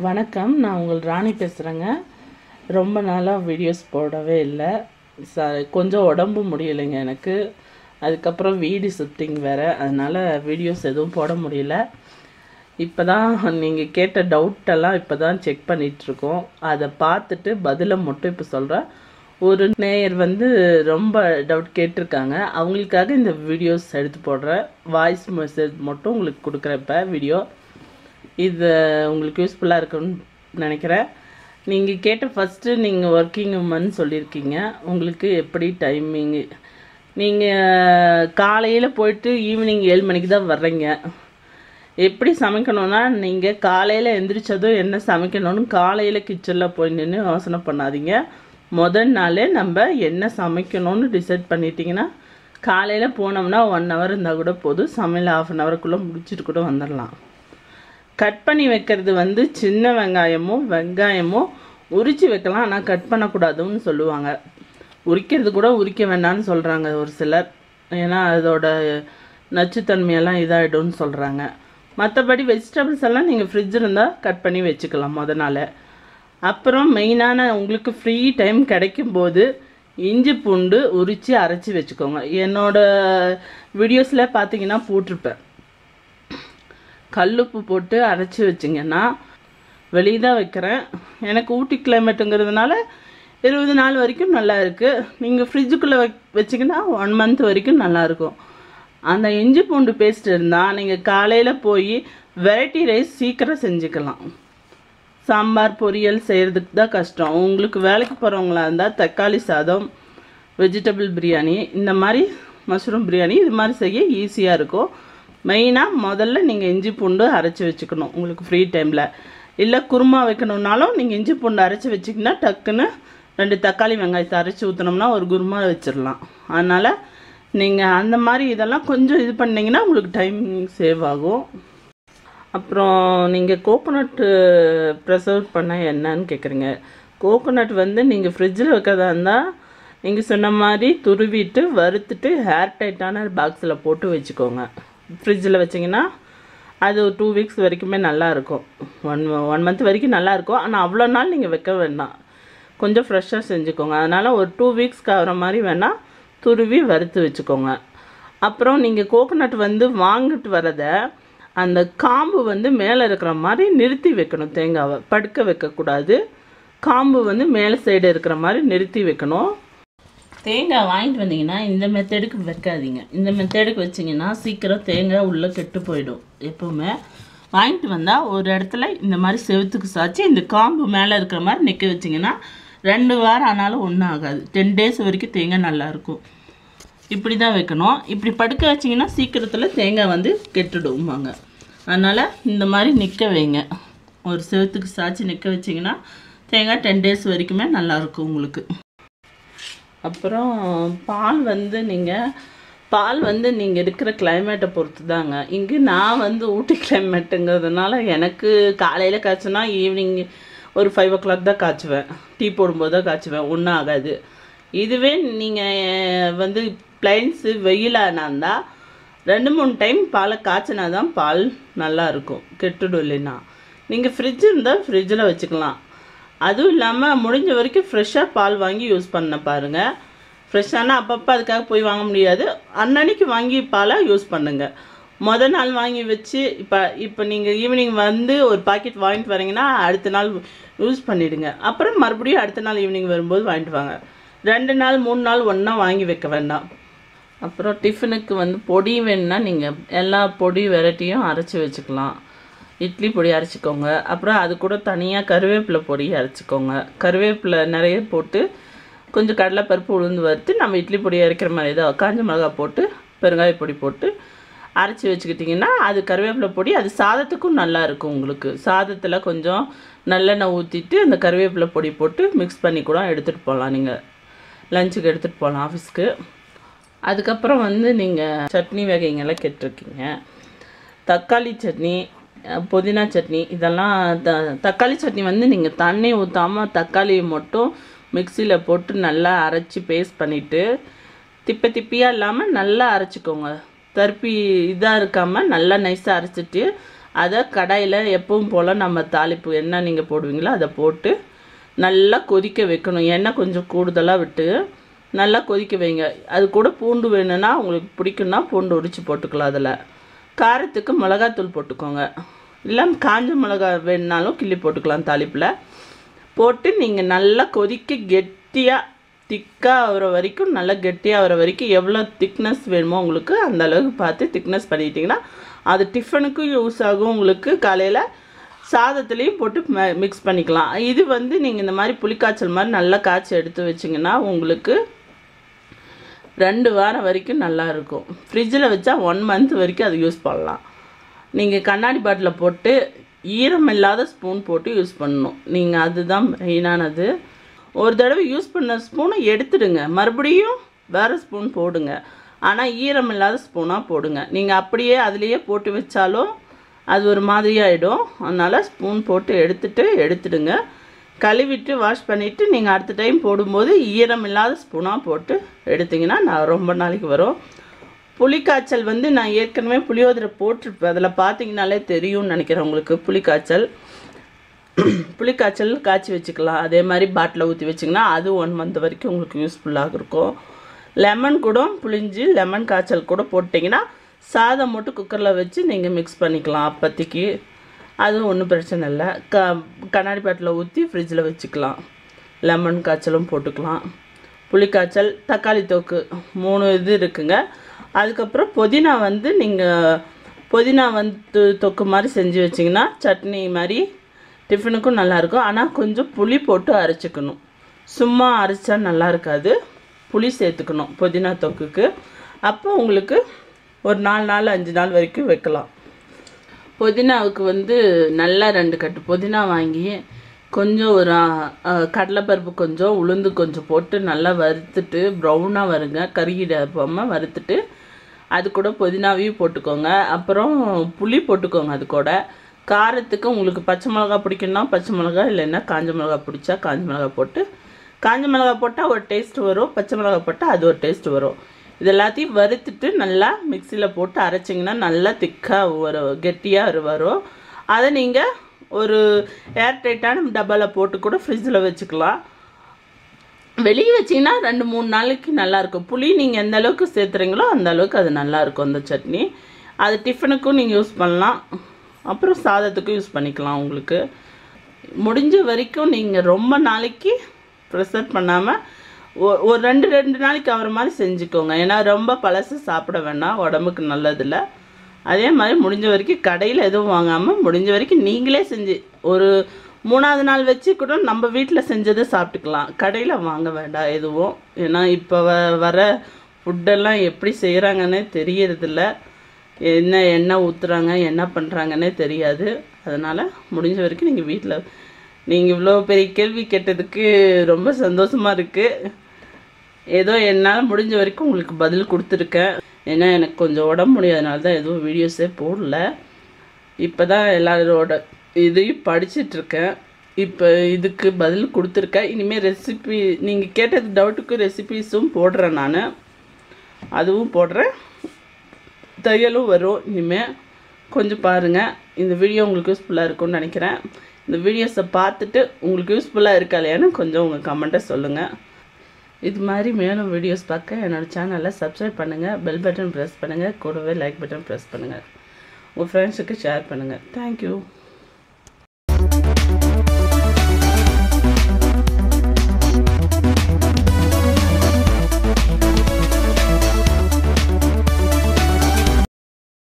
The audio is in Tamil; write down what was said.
வணக்கம் நான் உங்கள் ராணி பேசுகிறேங்க ரொம்ப நாளாக வீடியோஸ் போடவே இல்லை ச கொஞ்சம் உடம்பு முடியலைங்க எனக்கு அதுக்கப்புறம் வீடு ஷிஃப்டிங் வேறு அதனால் வீடியோஸ் எதுவும் போட முடியல இப்போ தான் நீங்கள் கேட்ட டவுட்டெல்லாம் இப்போ தான் செக் பண்ணிகிட்ருக்கோம் அதை பார்த்துட்டு பதிலை மட்டும் இப்போ சொல்கிறேன் ஒரு நேயர் வந்து ரொம்ப டவுட் கேட்டிருக்காங்க அவங்களுக்காக இந்த வீடியோஸ் எடுத்து போடுறேன் வாய்ஸ் மெசேஜ் மட்டும் உங்களுக்கு கொடுக்குறேன் இப்போ வீடியோ இது உங்களுக்கு யூஸ்ஃபுல்லாக இருக்குன்னு நினைக்கிறேன் நீங்கள் கேட்ட ஃபஸ்ட்டு நீங்கள் ஒர்க்கிங் உமன் சொல்லியிருக்கீங்க உங்களுக்கு எப்படி டைமிங்கு நீங்கள் காலையில் போயிட்டு ஈவினிங் ஏழு மணிக்கு தான் வர்றீங்க எப்படி சமைக்கணும்னா நீங்கள் காலையில் எந்திரிச்சதும் என்ன சமைக்கணும்னு காலையில் கிச்சனில் போய் நின்று யோசனை பண்ணாதீங்க முதல் நாளே நம்ம என்ன சமைக்கணும்னு டிசைட் பண்ணிட்டீங்கன்னா காலையில் போனோம்னா ஒன் ஹவர் இருந்தால் கூட போதும் சமையல் ஆஃப் அன் ஹவருக்குள்ளே முடிச்சுட்டு கூட வந்துடலாம் கட் பண்ணி வைக்கிறது வந்து சின்ன வெங்காயமும் வெங்காயமும் உரித்து வைக்கலாம் ஆனால் கட் பண்ணக்கூடாதுன்னு சொல்லுவாங்க உரிக்கிறது கூட உரிக்க வேண்டாம்னு சொல்கிறாங்க ஒரு சிலர் ஏன்னா அதோட நச்சுத்தன்மையெல்லாம் இதாகிடும்னு சொல்கிறாங்க மற்றபடி வெஜிடபிள்ஸ் எல்லாம் நீங்கள் ஃப்ரிட்ஜ் இருந்தால் கட் பண்ணி வச்சுக்கலாம் முத நாள் அப்புறம் மெயினான உங்களுக்கு ஃப்ரீ டைம் கிடைக்கும் போது இஞ்சி பூண்டு உரித்து அரைச்சி வச்சுக்கோங்க என்னோட வீடியோஸில் பார்த்தீங்கன்னா போட்டிருப்பேன் கல்லுப்பு போட்டு அரைச்சி வச்சிங்கன்னா வெளியே தான் வைக்கிறேன் எனக்கு ஊட்டி கிளைமேட்டுங்கிறதுனால இருபது நாள் வரைக்கும் நல்லா இருக்குது நீங்கள் ஃப்ரிட்ஜுக்குள்ளே வை வச்சிங்கன்னா ஒன் மந்த் வரைக்கும் நல்லாயிருக்கும் அந்த இஞ்சி பூண்டு பேஸ்ட் இருந்தால் நீங்கள் காலையில் போய் வெரைட்டி ரைஸ் சீக்கிரம் செஞ்சுக்கலாம் சாம்பார் பொரியல் செய்கிறதுக்கு தான் கஷ்டம் உங்களுக்கு வேலைக்கு போகிறவங்களா இருந்தால் தக்காளி சாதம் வெஜிடபிள் பிரியாணி இந்த மாதிரி மஷ்ரூம் பிரியாணி இது மாதிரி செய்ய ஈஸியாக இருக்கும் மெயினாக முதல்ல நீங்கள் இஞ்சி பூண்டு அரைச்சி வச்சுக்கணும் உங்களுக்கு ஃப்ரீ டைமில் இல்லை குருமா வைக்கணுன்னாலும் நீங்கள் இஞ்சி பூண்டு அரைச்சி வச்சிங்கன்னா டக்குன்னு ரெண்டு தக்காளி வெங்காயத்தை அரைச்சி ஊற்றினோம்னா ஒரு குருமா வச்சிடலாம் அதனால் நீங்கள் அந்த மாதிரி இதெல்லாம் கொஞ்சம் இது பண்ணிங்கன்னா உங்களுக்கு டைமிங் சேவ் ஆகும் அப்புறம் நீங்கள் கோகோனட்டு ப்ரிசர்வ் பண்ண என்னன்னு கேட்குறீங்க கோகோனட் வந்து நீங்கள் ஃப்ரிட்ஜில் வைக்கிறதா இருந்தால் நீங்கள் சொன்ன மாதிரி துருவிட்டு வறுத்துட்டு ஹேர் டைட்டான பாக்ஸில் போட்டு வச்சுக்கோங்க ஃப்ரிட்ஜில் வச்சிங்கன்னா அது ஒரு டூ வீக்ஸ் வரைக்குமே நல்லாயிருக்கும் ஒன் ஒன் மந்த் வரைக்கும் நல்லாயிருக்கும் ஆனால் அவ்வளோ நாள் நீங்கள் வைக்க வேண்டாம் கொஞ்சம் ஃப்ரெஷ்ஷாக செஞ்சுக்கோங்க அதனால் ஒரு டூ வீக்ஸ்க்கு ஆகிற மாதிரி வேணால் துருவி வறுத்து வச்சுக்கோங்க அப்புறம் நீங்கள் கோகோனட் வந்து வாங்கிட்டு வரதை அந்த காம்பு வந்து மேலே இருக்கிற மாதிரி நிறுத்தி வைக்கணும் தேங்காவை படுக்க வைக்கக்கூடாது காம்பு வந்து மேலே சைடு இருக்கிற மாதிரி நிறுத்தி வைக்கணும் தேங்காய் வாங்கிட்டு வந்தீங்கன்னா இந்த மெத்தடுக்கு வைக்காதீங்க இந்த மெத்தடுக்கு வச்சிங்கன்னா சீக்கிரம் தேங்காய் உள்ளே கெட்டு போயிடும் எப்போவுமே வாங்கிட்டு வந்தால் ஒரு இடத்துல இந்த மாதிரி செவத்துக்கு சாய்ச்சி இந்த காம்பு மேலே இருக்கிற மாதிரி நிற்க வச்சிங்கன்னா ரெண்டு வாரம் ஆனாலும் ஒன்றும் ஆகாது டென் டேஸ் வரைக்கும் தேங்காய் நல்லாயிருக்கும் இப்படி தான் வைக்கணும் இப்படி படுக்க வச்சிங்கன்னா சீக்கிரத்தில் தேங்காய் வந்து கெட்டுடுவாங்க அதனால் இந்த மாதிரி நிற்க வைங்க ஒரு செவத்துக்கு சாய்ச்சி நிற்க வச்சிங்கன்னா தேங்காய் டென் டேஸ் வரைக்குமே நல்லாயிருக்கும் உங்களுக்கு அப்புறம் பால் வந்து நீங்கள் பால் வந்து நீங்கள் இருக்கிற கிளைமேட்டை பொறுத்து தாங்க இங்கே நான் வந்து ஊட்டி கிளைமேட்டுங்கிறதுனால எனக்கு காலையில் காய்ச்சினா ஈவினிங் ஒரு ஃபைவ் ஓ கிளாக் தான் காய்ச்சுவேன் டீ போடும்போது தான் காய்ச்சுவேன் ஒன்றும் ஆகாது இதுவே நீங்கள் வந்து பிளைன்ஸு வெயிலானா ரெண்டு மூணு டைம் பாலை காய்ச்சினா தான் பால் நல்லா இருக்கும் கெட்டுடும் இல்லைன்னா நீங்கள் ஃப்ரிட்ஜ் இருந்தால் ஃப்ரிட்ஜில் வச்சுக்கலாம் அதுவும் இல்லாமல் முடிஞ்ச வரைக்கும் ஃப்ரெஷ்ஷாக பால் வாங்கி யூஸ் பண்ண பாருங்கள் ஃப்ரெஷ்ஷான அப்பப்போ அதுக்காக போய் வாங்க முடியாது அன்னன்னைக்கு வாங்கி பாலை யூஸ் பண்ணுங்கள் மொதல் நாள் வாங்கி வச்சு இப்போ இப்போ நீங்கள் ஈவினிங் வந்து ஒரு பாக்கெட் வாங்கிட்டு வரீங்கன்னா அடுத்த நாள் யூஸ் பண்ணிவிடுங்க அப்புறம் மறுபடியும் அடுத்த நாள் ஈவினிங் வரும்போது வாங்கிட்டு வாங்க ரெண்டு நாள் மூணு நாள் ஒன்றா வாங்கி வைக்க வேண்டாம் அப்புறம் டிஃபனுக்கு வந்து பொடி வேணுன்னா நீங்கள் எல்லா பொடி வெரைட்டியும் அரைச்சி வச்சுக்கலாம் இட்லி பொடி அரைச்சிக்கோங்க அப்புறம் அது கூட தனியாக கருவேப்பிலை பொடி அரைச்சிக்கோங்க கருவேப்பிலை நிறைய போட்டு கொஞ்சம் கடலைப்பருப்பு உளுந்து வறுத்து நம்ம இட்லி பொடி அரைக்கிற மாதிரி தான் காஞ்ச மிளகா போட்டு பெருங்காய பொடி போட்டு அரைச்சி வச்சுக்கிட்டிங்கன்னா அது கருவேப்பிலை பொடி அது சாதத்துக்கும் நல்லா இருக்கும் உங்களுக்கு சாதத்தில் கொஞ்சம் நல்லெண்ணெய் ஊற்றிட்டு அந்த கருவேப்பிலை பொடி போட்டு மிக்ஸ் பண்ணி கூட எடுத்துகிட்டு போகலாம் நீங்கள் லஞ்சுக்கு எடுத்துகிட்டு போகலாம் ஆஃபீஸ்க்கு அதுக்கப்புறம் வந்து நீங்கள் சட்னி வகைங்கெல்லாம் கேட்டிருக்கீங்க தக்காளி சட்னி புதினா சட்னி இதெல்லாம் த தக்காளி சட்னி வந்து நீங்கள் தண்ணி ஊற்றாமல் தக்காளியை மட்டும் மிக்சியில் போட்டு நல்லா அரைச்சி பேஸ்ட் பண்ணிவிட்டு திப்ப திப்பியாக இல்லாமல் நல்லா அரைச்சிக்கோங்க தர்ப்பி இதாக இருக்காமல் நல்லா நைஸாக அரைச்சிட்டு அதை கடாயில் எப்பவும் போல் நம்ம தாளிப்பு என்ன நீங்கள் போடுவீங்களோ அதை போட்டு நல்லா கொதிக்க வைக்கணும் எண்ணெய் கொஞ்சம் கூடுதலாக விட்டு நல்லா கொதிக்க வைங்க அது கூட பூண்டு வேணும்னா உங்களுக்கு பிடிக்கும்னா பூண்டு உரித்து போட்டுக்கலாம் அதில் காரத்துக்கு மிளகாத்தூள் போட்டுக்கோங்க இல்லை காஞ்ச மிளகா வேணுனாலும் கிள்ளி போட்டுக்கலாம் தாளிப்பில் போட்டு நீங்கள் நல்லா கொதிக்க கெட்டியாக திக்காக ஆகிற வரைக்கும் நல்லா கெட்டியாக ஆகிற வரைக்கும் எவ்வளோ திக்னஸ் வேணுமோ உங்களுக்கு அந்த அளவுக்கு பார்த்து திக்னஸ் பண்ணிட்டீங்கன்னா அது டிஃபனுக்கும் யூஸ் ஆகும் உங்களுக்கு காலையில் சாதத்துலேயும் போட்டு மிக்ஸ் பண்ணிக்கலாம் இது வந்து நீங்கள் இந்த மாதிரி புளிக்காய்ச்சல் மாதிரி நல்லா காய்ச்சி எடுத்து வச்சிங்கன்னா உங்களுக்கு ரெண்டு வாரம் வரைக்கும் நல்லா இருக்கும் ஃப்ரிட்ஜில் வச்சா ஒன் மந்த் வரைக்கும் அது யூஸ் பண்ணலாம் நீங்கள் கண்ணாடி பாட்டில் போட்டு ஈரம் இல்லாத ஸ்பூன் போட்டு யூஸ் பண்ணணும் நீங்கள் அதுதான் மெயினானது ஒரு தடவை யூஸ் பண்ண ஸ்பூனை எடுத்துடுங்க மறுபடியும் வேறு ஸ்பூன் போடுங்க ஆனால் ஈரம் இல்லாத ஸ்பூனாக போடுங்க நீங்கள் அப்படியே அதுலேயே போட்டு வச்சாலும் அது ஒரு மாதிரி ஆகிடும் அதனால் ஸ்பூன் போட்டு எடுத்துட்டு எடுத்துடுங்க கழுவிட்டு வாஷ் பண்ணிவிட்டு நீங்கள் அடுத்த டைம் போடும்போது ஈரம் இல்லாத ஸ்பூனாக போட்டு எடுத்திங்கன்னா நான் ரொம்ப நாளைக்கு வரும் புளிக்காய்ச்சல் வந்து நான் ஏற்கனவே புளியோதரை போட்டிருப்பேன் அதில் பார்த்தீங்கனாலே தெரியும்னு நினைக்கிறேன் உங்களுக்கு புளிக்காய்ச்சல் புளிக்காய்ச்சல் காய்ச்சி வச்சுக்கலாம் அதே மாதிரி பாட்டில் ஊற்றி வச்சிங்கன்னா அது ஒன் மந்த் வரைக்கும் உங்களுக்கு யூஸ்ஃபுல்லாக இருக்கும் லெமன் கூட புளிஞ்சு லெமன் காய்ச்சல் கூட போட்டிங்கன்னா சாதம் மட்டும் குக்கரில் வச்சு நீங்கள் மிக்ஸ் பண்ணிக்கலாம் அப்போதைக்கு அதுவும் ஒன்றும் பிரச்சனை இல்லை க கண்ணாடி பாட்டில் ஊற்றி ஃப்ரிட்ஜில் வச்சுக்கலாம் லெமன் காய்ச்சலும் போட்டுக்கலாம் புளிக்காய்ச்சல் தக்காளி தொக்கு மூணு இது இருக்குங்க அதுக்கப்புறம் புதினா வந்து நீங்கள் புதினா வந்து தொக்கு மாதிரி செஞ்சு வச்சிங்கன்னா சட்னி மாதிரி டிஃபனுக்கும் நல்லாயிருக்கும் ஆனால் கொஞ்சம் புளி போட்டு அரைச்சிக்கணும் சும்மா அரைச்சா நல்லா இருக்காது புளி சேர்த்துக்கணும் புதினா தொக்குக்கு அப்போ உங்களுக்கு ஒரு நாலு நாள் அஞ்சு நாள் வரைக்கும் வைக்கலாம் புதினாவுக்கு வந்து நல்லா ரெண்டு கட்டு புதினா வாங்கி கொஞ்சம் ஒரு ஆ, கடலைப்பருப்பு கொஞ்சம் உளுந்து கொஞ்சம் போட்டு நல்லா வறுத்துட்டு ப்ரௌனாக வருங்க கருகிடாமல் வறுத்துட்டு அது கூட புதினாவையும் போட்டுக்கோங்க அப்புறம் புளி போட்டுக்கோங்க அது கூட காரத்துக்கு உங்களுக்கு பச்சை மிளகா பிடிக்கும்னா பச்சை மிளகா இல்லைன்னா காஞ்ச மிளகா பிடிச்சா காஞ்ச மிளகா போட்டு காஞ்ச மிளகா போட்டால் ஒரு டேஸ்ட் வரும் பச்சை மிளகா போட்டால் அது ஒரு டேஸ்ட் வரும் இது எல்லாத்தையும் வறுத்துட்டு நல்லா மிக்சியில் போட்டு அரைச்சிங்கன்னா நல்லா திக்காக வரும் கெட்டியாக வரும் அதை நீங்கள் ஒரு ஏர் டைட்டான டப்பாவில் போட்டு கூட ஃப்ரிட்ஜில் வச்சுக்கலாம் வெளியே வச்சிங்கன்னா ரெண்டு மூணு நாளைக்கு நல்லாயிருக்கும் புளி நீங்கள் எந்த அளவுக்கு சேர்த்துறீங்களோ அந்த அளவுக்கு அது நல்லாயிருக்கும் அந்த சட்னி அது டிஃபனுக்கும் நீங்கள் யூஸ் பண்ணலாம் அப்புறம் சாதத்துக்கும் யூஸ் பண்ணிக்கலாம் உங்களுக்கு முடிஞ்ச வரைக்கும் நீங்கள் ரொம்ப நாளைக்கு ப்ரெஷர் பண்ணாமல் ஒரு ரெண்டு ரெண்டு நாளைக்கு ஆகிற மாதிரி செஞ்சுக்கோங்க ஏன்னா ரொம்ப பழசு சாப்பிட வேண்டாம் உடம்புக்கு நல்லதில்ல அதே மாதிரி முடிஞ்ச வரைக்கும் கடையில் எதுவும் வாங்காமல் முடிஞ்ச வரைக்கும் நீங்களே செஞ்சு ஒரு மூணாவது நாள் வச்சு கூட நம்ம வீட்டில் செஞ்சதை சாப்பிட்டுக்கலாம் கடையில் வாங்க வேண்டாம் எதுவும் ஏன்னா இப்போ வ வர ஃபுட்டெல்லாம் எப்படி செய்கிறாங்கன்னே தெரியறதில்ல என்ன எண்ணெய் ஊற்றுறாங்க என்ன பண்ணுறாங்கன்னே தெரியாது அதனால் முடிஞ்ச வரைக்கும் நீங்கள் வீட்டில் நீங்கள் இவ்வளோ பெரிய கேள்வி கேட்டதுக்கு ரொம்ப சந்தோஷமாக இருக்குது ஏதோ என்னால் முடிஞ்ச வரைக்கும் உங்களுக்கு பதில் கொடுத்துருக்கேன் ஏன்னா எனக்கு கொஞ்சம் உடம்பு முடியாதனால தான் எதுவும் வீடியோஸே போடல இப்போ தான் எல்லாரோட இதையும் படிச்சிட்ருக்கேன் இப்போ இதுக்கு பதில் கொடுத்துருக்கேன் இனிமேல் ரெசிபி நீங்கள் கேட்டது டவுட்டுக்கு ரெசிபீஸும் போடுறேன் நான் அதுவும் போடுறேன் தையலும் வரும் இனிமேல் கொஞ்சம் பாருங்கள் இந்த வீடியோ உங்களுக்கு யூஸ்ஃபுல்லாக இருக்கும்னு நினைக்கிறேன் இந்த வீடியோஸை பார்த்துட்டு உங்களுக்கு யூஸ்ஃபுல்லாக இருக்கா இல்லையான்னு கொஞ்சம் உங்கள் கமெண்ட்டை சொல்லுங்கள் இது மாதிரி மேலும் வீடியோஸ் பார்க்க என்னோடய சேனலை சப்ஸ்கிரைப் பண்ணுங்கள் பெல் பட்டன் ப்ரெஸ் பண்ணுங்கள் கூடவே லைக் பட்டன் ப்ரெஸ் பண்ணுங்கள் உங்கள் ஃப்ரெண்ட்ஸுக்கு ஷேர் பண்ணுங்கள் தேங்க்யூ